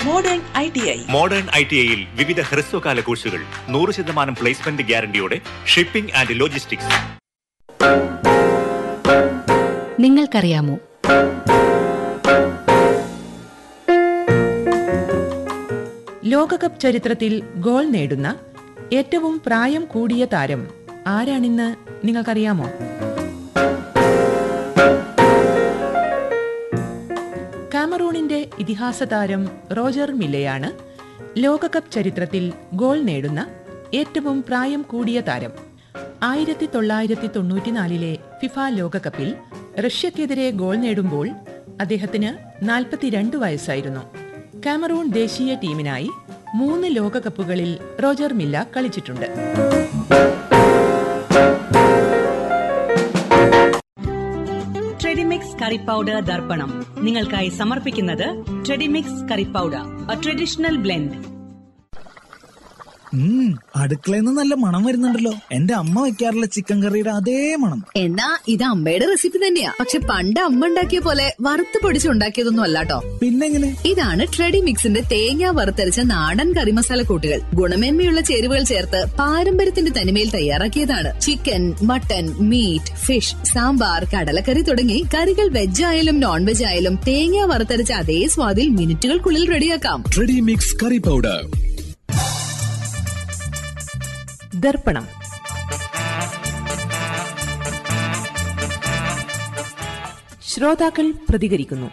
Modern I T I modern I T ഐയിൽ വിവിധ ഹ്രസ്വകാല കോഴ്സുകൾ നൂറ് ശതമാനം പ്ലേസ്മെന്റ് ഗ്യാരണ്ടിയോടെ ഷിപ്പിംഗ് ആൻഡ് ലോജിസ്റ്റിക്സ് നിങ്ങൾക്കറിയാമോ ലോകകപ്പ് ചരിത്രത്തിൽ ഗോൾ നേടുന്ന ഏറ്റവും പ്രായം കൂടിയ താരം ആരാണെന്ന് നിങ്ങൾക്കറിയാമോ കാമറൂണിന്റെ ഇതിഹാസ താരം റോജർ മില്ലയാണ് ലോകകപ്പ് ചരിത്രത്തിൽ ഗോൾ നേടുന്ന ഏറ്റവും പ്രായം കൂടിയ താരം ആയിരത്തി തൊള്ളായിരത്തി തൊണ്ണൂറ്റിനാലിലെ ഫിഫ ലോകകപ്പിൽ റഷ്യക്കെതിരെ ഗോൾ നേടുമ്പോൾ അദ്ദേഹത്തിന് നാൽപ്പത്തിരണ്ട് വയസ്സായിരുന്നു കാമറൂൺ ദേശീയ ടീമിനായി മൂന്ന് ലോകകപ്പുകളിൽ റോജർ മില്ല കളിച്ചിട്ടുണ്ട് ട്രെഡിമിക്സ് കറി പൗഡർ ദർപ്പണം നിങ്ങൾക്കായി സമർപ്പിക്കുന്നത് Tredimix curry powder a traditional blend ഉം അടുക്കളയിൽ നിന്ന് നല്ല മണം വരുന്നുണ്ടല്ലോ എന്റെ അമ്മ വെക്കാറുള്ള ചിക്കൻ കറിയുടെ അതേ മണം എന്നാ ഇത് അമ്മയുടെ റെസിപ്പി തന്നെയാ പക്ഷെ പണ്ട് അമ്മ ഉണ്ടാക്കിയ പോലെ വറുത്ത് പൊടിച്ച് ഉണ്ടാക്കിയതൊന്നും അല്ലാട്ടോ പിന്നെങ്ങനെ ഇതാണ് ട്രെഡി മിക്സിന്റെ തേങ്ങ വറുത്തരച്ച നാടൻ കറി മസാല കൂട്ടുകൾ ഗുണമേന്മയുള്ള ചേരുവകൾ ചേർത്ത് പാരമ്പര്യത്തിന്റെ തനിമയിൽ തയ്യാറാക്കിയതാണ് chicken mutton meat fish sambar കടലക്കറി തുടങ്ങി കറികൾ വെജ് ആയാലും നോൺ വെജ് ആയാലും തേങ്ങ വറുത്തരച്ച അതേ സ്വാദിൽ മിനിറ്റുകൾക്കുള്ളിൽ റെഡിയാക്കാം ട്രെഡി മിക്സ് കറി പൗഡർ ദർപ്പണം ശ്രോതാക്കൾ പ്രതികരിക്കുന്നു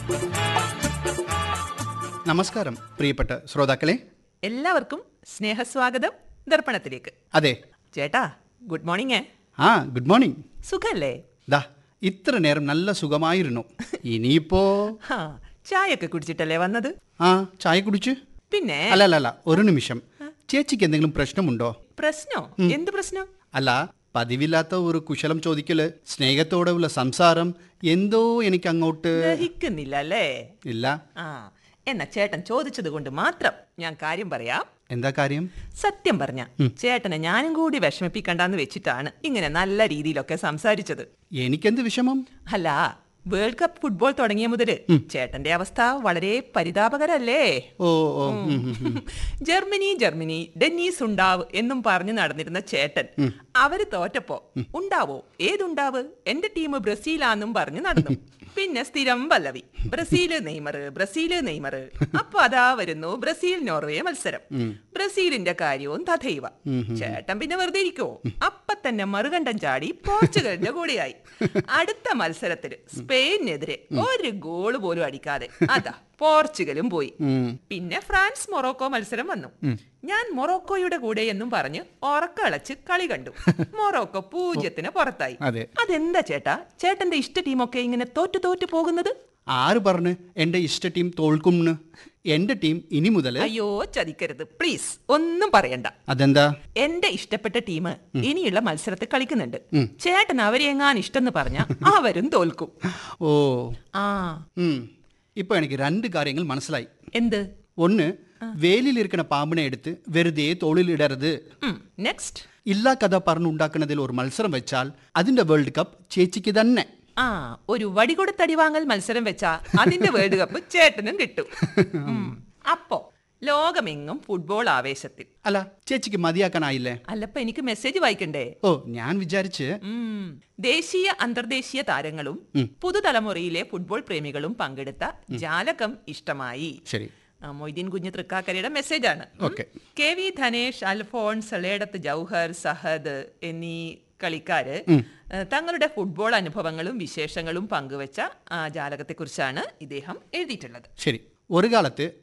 നമസ്കാരം പ്രിയപ്പെട്ട ശ്രോതാക്കളെ എല്ലാവർക്കും സ്നേഹസ്വാഗതം ദർപ്പണത്തിലേക്ക് അതെ ചേട്ടാ ഗുഡ് മോർണിംഗ് ആ ഗുഡ് മോർണിംഗ് സുഖല്ലേ ദാ ഇത്ര നേരം നല്ല സുഖമായിരുന്നു ഇനിയിപ്പോ ഹാ ചായയൊക്കെ കുടിച്ചിട്ടല്ലേ വന്നത് ആ ചായ കുടിച്ച് പിന്നെ അല്ല അല്ല അല്ല ഒരു നിമിഷം ചേച്ചിക്ക് എന്തെങ്കിലും പ്രശ്നമുണ്ടോ പ്രശ്നോ എന്ത് പ്രശ്നം അല്ല പതിവില്ലാത്ത ഒരു കുശലം ചോദിക്കല് സ്നേഹത്തോടെയുള്ള സംസാരം എന്തോ എനിക്ക് അങ്ങോട്ട് ദഹിക്കുന്നില്ല അല്ലേ ഇല്ല ആ എന്നാ ചേട്ടൻ ചോദിച്ചത് കൊണ്ട് മാത്രം ഞാൻ കാര്യം പറയാം എന്താ കാര്യം സത്യം പറഞ്ഞ ചേട്ടനെ ഞാനും കൂടി വിഷമിപ്പിക്കണ്ടെന്ന് വെച്ചിട്ടാണ് ഇങ്ങനെ നല്ല രീതിയിലൊക്കെ സംസാരിച്ചത് എനിക്കെന്ത് വിഷമം അല്ല വേൾഡ് കപ്പ് ഫുട്ബോൾ തുടങ്ങിയ മുതല് ചേട്ടന്റെ അവസ്ഥ വളരെ പരിതാപകരല്ലേ ഓ ഓ ഉം, ഉം, ഉം. ജർമ്മനി ജർമ്മനി ഡെന്നീസ് ഉണ്ടാവ് എന്നും പറഞ്ഞു നടന്നിരുന്ന ചേട്ടൻ അവര് തോറ്റപ്പോ ഉണ്ടാവോ ഏതുണ്ടാവ് എന്റെ ടീം ബ്രസീലാന്നും പറഞ്ഞു നടന്നു പിന്നെ സ്ഥിരം പല്ലവി ബ്രസീല് നെയ്മർ ബ്രസീല് നെയ്മർ അപ്പൊ അതാ വരുന്നു ബ്രസീൽ നോർവേ മത്സരം ബ്രസീലിന്റെ കാര്യവും തഥൈവ ചേട്ടൻ പിന്നെ വെറുതെ ഇരിക്കോ അപ്പൊ തന്നെ മറുകണ്ഠം ചാടി പോർച്ചുഗലിന്റെ കൂടെയായി അടുത്ത മത്സരത്തില് സ്പെയിനെതിരെ ഒരു ഗോള് പോലും അടിക്കാതെ അതാ പോർച്ചുഗലും പോയി പിന്നെ ഫ്രാൻസ് മൊറോക്കോ മത്സരം വന്നു ഞാൻ മൊറോക്കോയുടെ കൂടെ എന്നും പറഞ്ഞ് ഉറക്കളച്ച് കളി കണ്ടു മൊറോക്കോ പൂജ്യത്തിന് പുറത്തായി അതെ. അതെന്താ ചേട്ടാ ചേട്ടന്റെ ഇഷ്ട ടീമൊക്കെ ഇങ്ങനെ തോറ്റു തോറ്റു പോകുന്നത് ആര് പറഞ്ഞ് എന്റെ ഇഷ്ട ടീം തോൽക്കുംന്ന് എന്റെ ടീം ഇനി മുതൽ അയ്യോ ചതിക്കരുത് പ്ലീസ് ഒന്നും പറയണ്ട അതെന്താ എന്റെ ഇഷ്ടപ്പെട്ട ടീം ഇനിയുള്ള മത്സരത്തിൽ കളിക്കുന്നുണ്ട് ചേട്ടൻ അവരെ എങ്ങാൻ ഇഷ്ടം പറഞ്ഞ അവരും തോൽക്കും ഓ ആ ഉം. ഇപ്പൊ എനിക്ക് രണ്ട് കാര്യങ്ങൾ മനസ്സിലായി എന്ത് ഒന്ന് വേലിലിരിക്കുന്ന പാമ്പിനെ എടുത്ത് വെറുതെ തോളിലിടരുത് നെക്സ്റ്റ് ഇല്ലാ കഥ പറഞ്ഞുണ്ടാക്കുന്നതിൽ ഒരു മത്സരം വെച്ചാൽ അതിന്റെ വേൾഡ് കപ്പ് ചേച്ചിക്ക് തന്നെ ആ ഒരു വടികൊടുത്തടി വാങ്ങൽ മത്സരം വെച്ചാ അതിന്റെ വേൾഡ് കപ്പ് ചേട്ടനും കിട്ടും ഉം. അപ്പോ ലോകമെങ്ങും ഫുട്ബോൾ ആവേശത്തിൽ അല്ല ചേച്ചിക്ക് മതിയാക്കാനായില്ലേ അല്ലപ്പോ എനിക്ക് മെസ്സേജ് വായിക്കണ്ടേ ഓ ഞാൻ വിചാരിച്ച് ഉം. ദേശീയ അന്തർദേശീയ താരങ്ങളും പുതുതലമുറയിലെ ഫുട്ബോൾ പ്രേമികളും പങ്കെടുത്ത ജാലകം ഇഷ്ടമായി ശരി ആ, മൊയ്തീൻ കുഞ്ഞ് തൃക്കാക്കരയുടെ മെസ്സേജാണ് ഉം. Okay. K V Dhanesh Alphonse Seladath Jouhar Sahad എന്നീ കളിക്കാര് ഏഹ്, തങ്ങളുടെ ഫുട്ബോൾ അനുഭവങ്ങളും വിശേഷങ്ങളും പങ്കുവച്ച ആ ജാലകത്തെക്കുറിച്ചാണ് ഇദ്ദേഹം എഴുതിയിട്ടുള്ളത് ശരി ഒരു കാലത്ത്